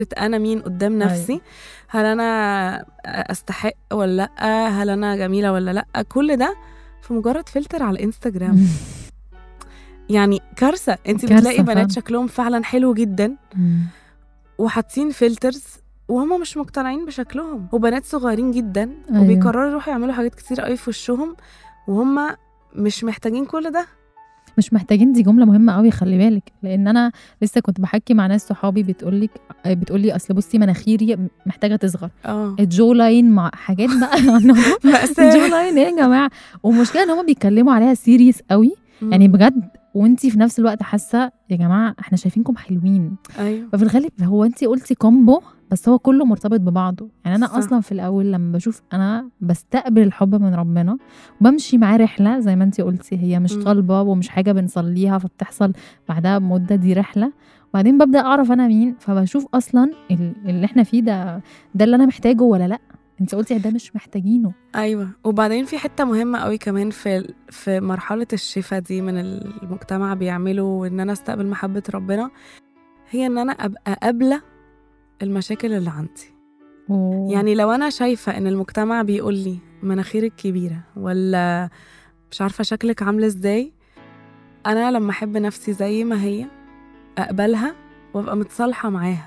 انا مين قدام نفسي هل انا استحق ولا لا هل انا جميله ولا لا كل ده في مجرد فلتر على الانستجرام يعني كارثه انت كارثة بتلاقي فعلا. بنات شكلهم فعلا حلو جدا مم. وحاطين فلترز وهم مش مقتنعين بشكلهم وبنات صغيرين جدا أيوة. وبيقرروا يروحوا يعملوا حاجات كتير قوي في وشهم وهم مش محتاجين كل ده مش محتاجين دي جمله مهمه قوي خلي بالك لان انا لسه كنت بحكي مع ناس صحابي بتقول لك بتقول لي اصل بصي مناخيري محتاجه تصغر اه الجو لاين مع حاجات بقى الجو مأساة لاين ايه يا جماعه والمشكله ان هم بيتكلموا عليها سيريس قوي يعني بجد وانتي في نفس الوقت حاسه يا جماعه احنا شايفينكم حلوين ايوه ففي الغالب هو انتي قلتي كومبو بس هو كله مرتبط ببعضه يعني انا صح. اصلا في الاول لما بشوف انا بستقبل الحب من ربنا وبمشي معاه رحله زي ما انتي قلتي هي مش مم. طالبه ومش حاجه بنصليها فبتحصل بعدها بمده دي رحله وبعدين ببدا اعرف انا مين فبشوف اصلا ال- اللي احنا فيه ده ده اللي انا محتاجه ولا لا انت قلتي ده مش محتاجينه ايوه وبعدين في حته مهمه قوي كمان في في مرحله الشفا دي من المجتمع بيعمله وان انا استقبل محبه ربنا هي ان انا ابقى قابله المشاكل اللي عندي و... يعني لو انا شايفه ان المجتمع بيقول لي مناخيرك كبيره ولا مش عارفه شكلك عامله ازاي انا لما احب نفسي زي ما هي اقبلها وابقى متصالحه معاها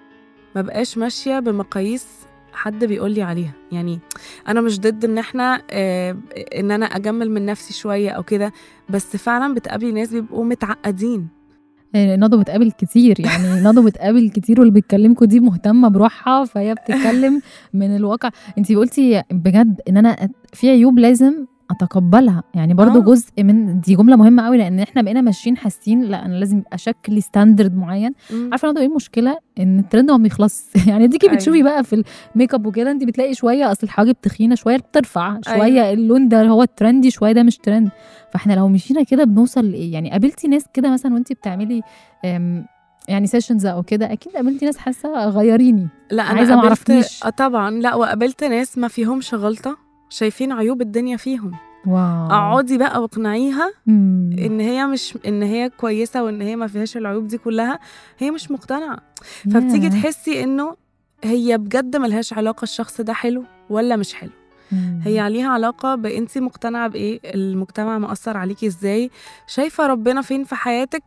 ما بقاش ماشيه بمقاييس حد بيقول لي عليها يعني انا مش ضد ان احنا آه ان انا اجمل من نفسي شويه او كده بس فعلا بتقابلي ناس بيبقوا متعقدين يعني ندى بتقابل كتير يعني ندى بتقابل كتير واللي بيتكلمكوا دي مهتمه بروحها فهي بتتكلم من الواقع انت قلتي بجد ان انا في عيوب لازم اتقبلها يعني برضو آه. جزء من دي جمله مهمه قوي لان احنا بقينا ماشيين حاسين لا انا لازم يبقى شكلي ستاندرد معين مم. عارفه ندى ايه المشكله ان الترند ما بيخلص يعني اديكي أيوة. بتشوفي بقى في الميك اب وكده انت بتلاقي شويه اصل الحواجب تخينه شويه بترفع شويه أيوة. اللون ده هو الترندي شويه ده مش ترند فاحنا لو مشينا كده بنوصل لايه يعني قابلتي ناس كده مثلا وانت بتعملي أم، يعني سيشنز او كده اكيد قابلتي ناس حاسه غيريني لا انا عايزة ما قابلت عرفتنيش. اه طبعا لا وقابلت ناس ما فيهمش غلطه شايفين عيوب الدنيا فيهم واو اقعدي بقى واقنعيها مم. ان هي مش ان هي كويسه وان هي ما فيهاش العيوب دي كلها هي مش مقتنعه فبتيجي ياه. تحسي انه هي بجد ملهاش علاقه الشخص ده حلو ولا مش حلو مم. هي عليها علاقه بانتي مقتنعه بايه المجتمع مأثر عليكي ازاي شايفه ربنا فين في حياتك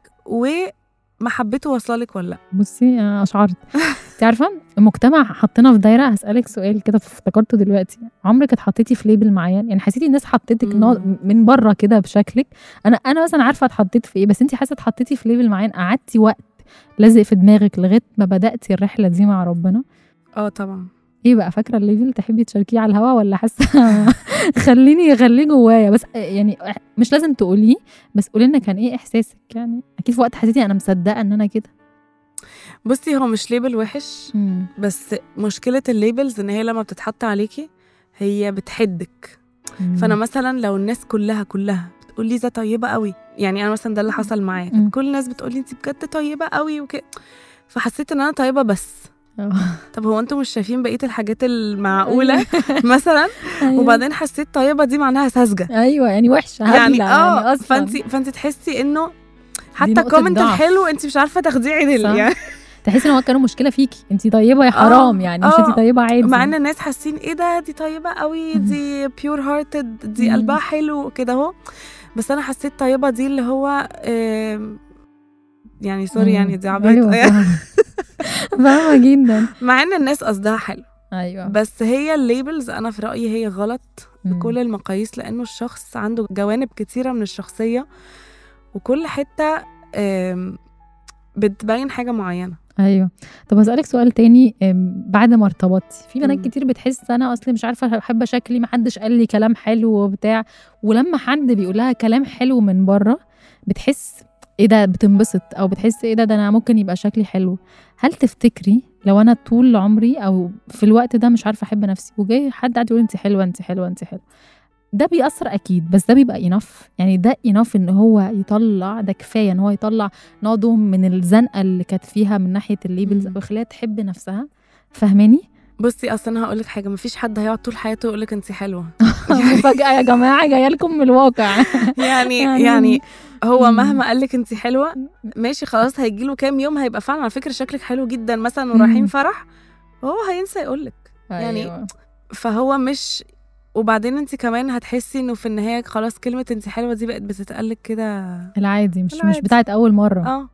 ومحبته واصلك ولا لا بصي انا اشعرت انت عارفه المجتمع حطينا في دايره هسالك سؤال كده افتكرته دلوقتي عمرك اتحطيتي في ليبل معين يعني حسيتي الناس حطيتك مم. نوع- من بره كده بشكلك انا انا مثلا عارفه اتحطيت في ايه بس انت حاسه اتحطيتي في ليبل معين قعدتي وقت لازق في دماغك لغايه ما بداتي الرحله دي مع ربنا اه طبعا ايه بقى فاكره الليفل تحبي تشاركيه على الهوا ولا حاسه خليني خليه جوايا بس يعني مش لازم تقوليه بس قولي لنا كان ايه احساسك يعني اكيد في وقت حسيتي انا مصدقه ان انا كده بصي هو مش ليبل وحش بس مشكله الليبلز ان هي لما بتتحط عليكي هي بتحدك فانا مثلا لو الناس كلها كلها بتقول لي ده طيبه قوي يعني انا مثلا ده اللي حصل معايا مم. كل الناس بتقول لي انت بجد طيبه قوي وكده فحسيت ان انا طيبه بس آه. طب هو انتم مش شايفين بقيه الحاجات المعقوله مثلا أيوة. وبعدين حسيت طيبه دي معناها ساذجه ايوه يعني وحشه يعني هبلة اه اصلا فانت فانت تحسي انه حتى نقطة الكومنت ضعف. الحلو انت مش عارفه تاخديه عدل صح. يعني تحسي ان هو كانوا مشكله فيكي انت طيبه يا حرام يعني مش آه. انت طيبه عادي مع ان الناس حاسين ايه ده دي طيبه قوي دي بيور هارتد دي مم. قلبها حلو كده اهو بس انا حسيت طيبه دي اللي هو آم، يعني سوري مم. يعني دي عبيطه ايوه يعني. فاهمة. فاهمه جدا مع ان الناس قصدها حلو ايوه بس هي الليبلز انا في رايي هي غلط مم. بكل المقاييس لانه الشخص عنده جوانب كتيره من الشخصيه وكل حته آم، بتبين حاجه معينه ايوه طب هسألك سؤال تاني أم، بعد ما ارتبطتي في بنات مم. كتير بتحس انا اصلي مش عارفه بحب شكلي محدش قال لي كلام حلو وبتاع ولما حد بيقول لها كلام حلو من بره بتحس ايه ده بتنبسط او بتحس ايه ده ده انا ممكن يبقى شكلي حلو هل تفتكري لو انا طول عمري او في الوقت ده مش عارفه احب نفسي وجاي حد قاعد يقول انت حلوه انت حلوه انت حلوه ده بيأثر اكيد بس ده بيبقى انف يعني ده انف ان هو يطلع ده كفايه ان هو يطلع ناضو من الزنقه اللي كانت فيها من ناحيه الليبلز مم. او يخليها تحب نفسها فاهماني بصي اصلا انا هقول لك حاجه مفيش حد هيقعد طول حياته يقول لك انت حلوه فجاه يا جماعه جايه لكم من الواقع يعني يعني- يعني هو مم. مهما قال لك انت حلوه ماشي خلاص هيجي له كام يوم هيبقى فعلا على فكره شكلك حلو جدا مثلا ورايحين مم. فرح وهو هينسى يقول لك يعني أيوة. فهو مش وبعدين انت كمان هتحسي انه في النهايه خلاص كلمه انت حلوه دي بقت بتتقالك كده العادي مش مش العادي. بتاعت اول مره اه